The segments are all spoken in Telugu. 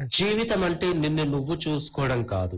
జీవితం అంటే నిన్ను నువ్వు చూసుకోవడం కాదు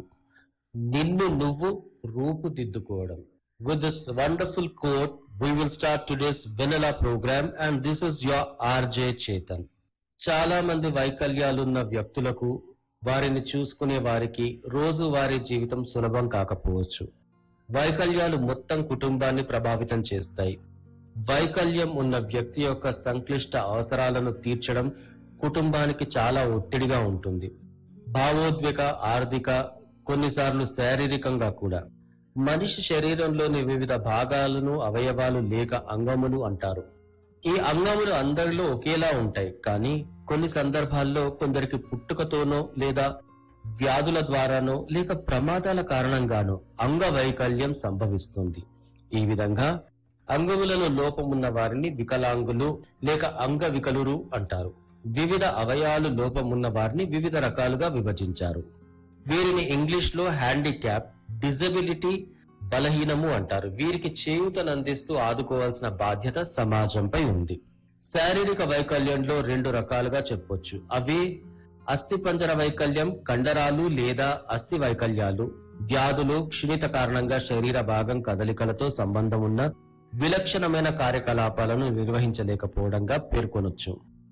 నిన్ను నువ్వు రూపుదిద్దుకోవడం with this wonderful quote we will start today's Vennela programme and this is your RJ Chetan చాలా మంది వైకల్యాలున్న వ్యక్తులకు వారిని చూసుకునే వారికి రోజువారీ జీవితం సులభం కాకపోవచ్చు వైకల్యాలు మొత్తం కుటుంబాన్ని ప్రభావితం చేస్తాయి వైకల్యం ఉన్న వ్యక్తి యొక్క సంక్లిష్ట అవసరాలను తీర్చడం కుటుంబానికి చాలా ఒత్తిడిగా ఉంటుంది భావోద్వేగ ఆర్థిక కొన్నిసార్లు శారీరకంగా కూడా మనిషి శరీరంలోని వివిధ భాగాలను అవయవాలు లేక అంగములు అంటారు ఈ అంగములు అందరిలో ఒకేలా ఉంటాయి కానీ కొన్ని సందర్భాల్లో కొందరికి పుట్టుకతోనో లేదా వ్యాధుల ద్వారానో లేక ప్రమాదాల కారణంగానో అంగవైకల్యం సంభవిస్తుంది ఈ విధంగా అంగములలో లోపమున్న వారిని వికలాంగులు లేక అంగవికలురు అంటారు వివిధ అవయాలు లోపమున్న వారిని వివిధ రకాలుగా విభజించారు వీరిని ఇంగ్లీష్ లో హ్యాండిక్యాప్ డిజబిలిటీ బలహీనము అంటారు వీరికి చేయూతను అందిస్తూ ఆదుకోవాల్సిన బాధ్యత సమాజంపై ఉంది శారీరక వైకల్యంలో రెండు రకాలుగా చెప్పొచ్చు అవి అస్థిపంజర వైకల్యం కండరాలు లేదా అస్థి వైకల్యాలు వ్యాధులు క్షీణిత కారణంగా శరీర భాగం కదలికలతో సంబంధం ఉన్న విలక్షణమైన కార్యకలాపాలను నిర్వహించలేకపోవడంగా పేర్కొనొచ్చు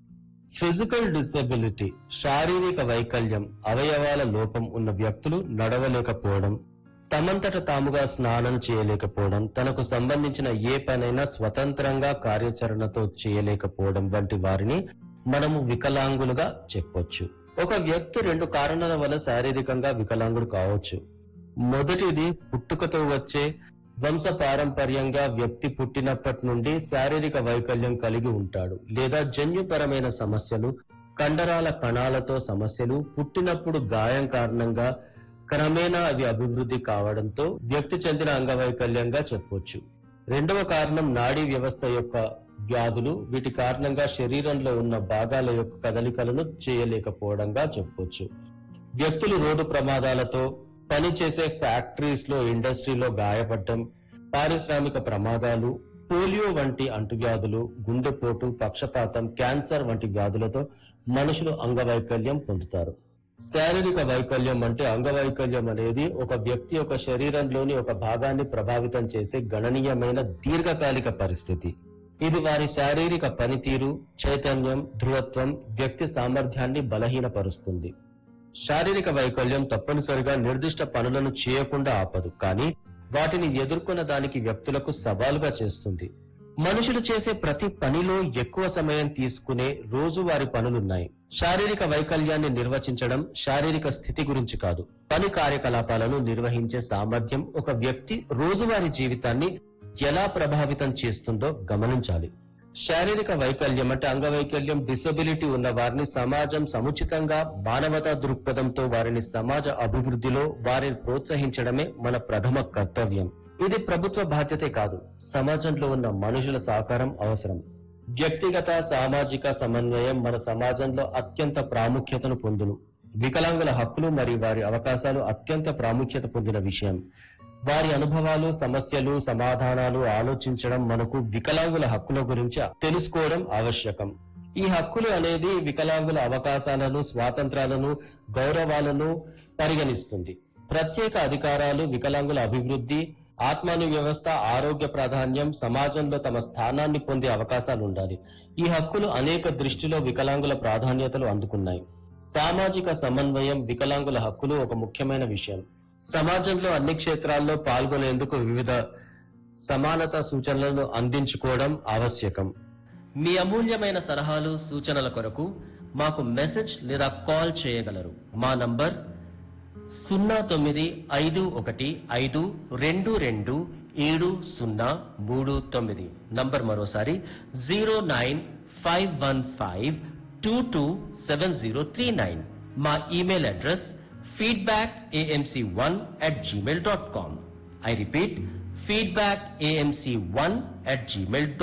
ఫిజికల్ డిసెబిలిటీ శారీరక వైకల్యం అవయవాల లోపం ఉన్న వ్యక్తులు నడవలేకపోవడం తమంతట తాముగా స్నానం చేయలేకపోవడం తనకు సంబంధించిన ఏ పనైనా స్వతంత్రంగా కార్యాచరణతో చేయలేకపోవడం వంటి వారిని మనము వికలాంగులుగా చెప్పొచ్చు ఒక వ్యక్తి రెండు కారణాల వల్ల శారీరకంగా వికలాంగుడు కావచ్చు మొదటిది పుట్టుకతో వచ్చే వంశ పారంపర్యంగా వ్యక్తి పుట్టినప్పటి నుండి శారీరక వైకల్యం కలిగి ఉంటాడు లేదా జన్యుపరమైన సమస్యలు కండరాల కణాలతో సమస్యలు పుట్టినప్పుడు గాయం కారణంగా క్రమేణా అవి అభివృద్ధి కావడంతో వ్యక్తి చెందిన అంగవైకల్యంగా చెప్పొచ్చు రెండవ కారణం నాడీ వ్యవస్థ యొక్క వ్యాధులు వీటి కారణంగా శరీరంలో ఉన్న భాగాల యొక్క కదలికలను చేయలేకపోవడంగా చెప్పొచ్చు వ్యక్తులు రోడ్డు ప్రమాదాలతో పనిచేసే ఫ్యాక్టరీస్ లో ఇండస్ట్రీలో గాయపడటం పారిశ్రామిక ప్రమాదాలు పోలియో వంటి అంటువ్యాధులు గుండెపోటు పక్షపాతం క్యాన్సర్ వంటి వ్యాధులతో మనుషులు అంగవైకల్యం పొందుతారు శారీరక వైకల్యం అంటే అంగవైకల్యం అనేది ఒక వ్యక్తి యొక్క శరీరంలోని ఒక భాగాన్ని ప్రభావితం చేసే గణనీయమైన దీర్ఘకాలిక పరిస్థితి ఇది వారి శారీరక పనితీరు చైతన్యం ధృవత్వం వ్యక్తి సామర్థ్యాన్ని బలహీనపరుస్తుంది శారీరక వైకల్యం తప్పనిసరిగా నిర్దిష్ట పనులను చేయకుండా ఆపదు కానీ వాటిని ఎదుర్కొన్న దానికి వ్యక్తులకు సవాలుగా చేస్తుంది మనుషులు చేసే ప్రతి పనిలో ఎక్కువ సమయం తీసుకునే రోజువారి పనులున్నాయి శారీరక వైకల్యాన్ని నిర్వచించడం శారీరక స్థితి గురించి కాదు పని కార్యకలాపాలను నిర్వహించే సామర్థ్యం ఒక వ్యక్తి రోజువారీ జీవితాన్ని ఎలా ప్రభావితం చేస్తుందో గమనించాలి శారీరక వైకల్యం అంటే అంగవైకల్యం డిసబిలిటీ ఉన్న వారిని సమాజం సముచితంగా మానవతా దృక్పథంతో వారిని సమాజ అభివృద్ధిలో వారిని ప్రోత్సహించడమే మన ప్రథమ కర్తవ్యం ఇది ప్రభుత్వ బాధ్యతే కాదు సమాజంలో ఉన్న మనుషుల సహకారం అవసరం వ్యక్తిగత సామాజిక సమన్వయం మన సమాజంలో అత్యంత ప్రాముఖ్యతను పొందును వికలాంగుల హక్కులు మరియు వారి అవకాశాలు అత్యంత ప్రాముఖ్యత పొందిన విషయం వారి అనుభవాలు సమస్యలు సమాధానాలు ఆలోచించడం మనకు వికలాంగుల హక్కుల గురించి తెలుసుకోవడం ఆవశ్యకం ఈ హక్కులు అనేది వికలాంగుల అవకాశాలను స్వాతంత్రాలను గౌరవాలను పరిగణిస్తుంది ప్రత్యేక అధికారాలు వికలాంగుల అభివృద్ధి ఆత్మాను వ్యవస్థ ఆరోగ్య ప్రాధాన్యం సమాజంలో తమ స్థానాన్ని పొందే అవకాశాలు ఉండాలి ఈ హక్కులు అనేక దృష్టిలో వికలాంగుల ప్రాధాన్యతలు అందుకున్నాయి సామాజిక సమన్వయం వికలాంగుల హక్కులు ఒక ముఖ్యమైన విషయం సమాజంలో అన్ని క్షేత్రాల్లో పాల్గొనేందుకు వివిధ సమానత సూచనలను అందించుకోవడం ఆవశ్యకం మీ అమూల్యమైన సలహాలు సూచనల కొరకు మాకు మెసేజ్ లేదా కాల్ చేయగలరు మా నంబర్ సున్నా తొమ్మిది ఐదు ఒకటి ఐదు రెండు రెండు ఏడు సున్నా మూడు తొమ్మిది నంబర్ మరోసారి zero nine five one five two two seven zero three nine మా email address feedback AMC one at Gmail dot com I repeat feedback AMC one at Gmail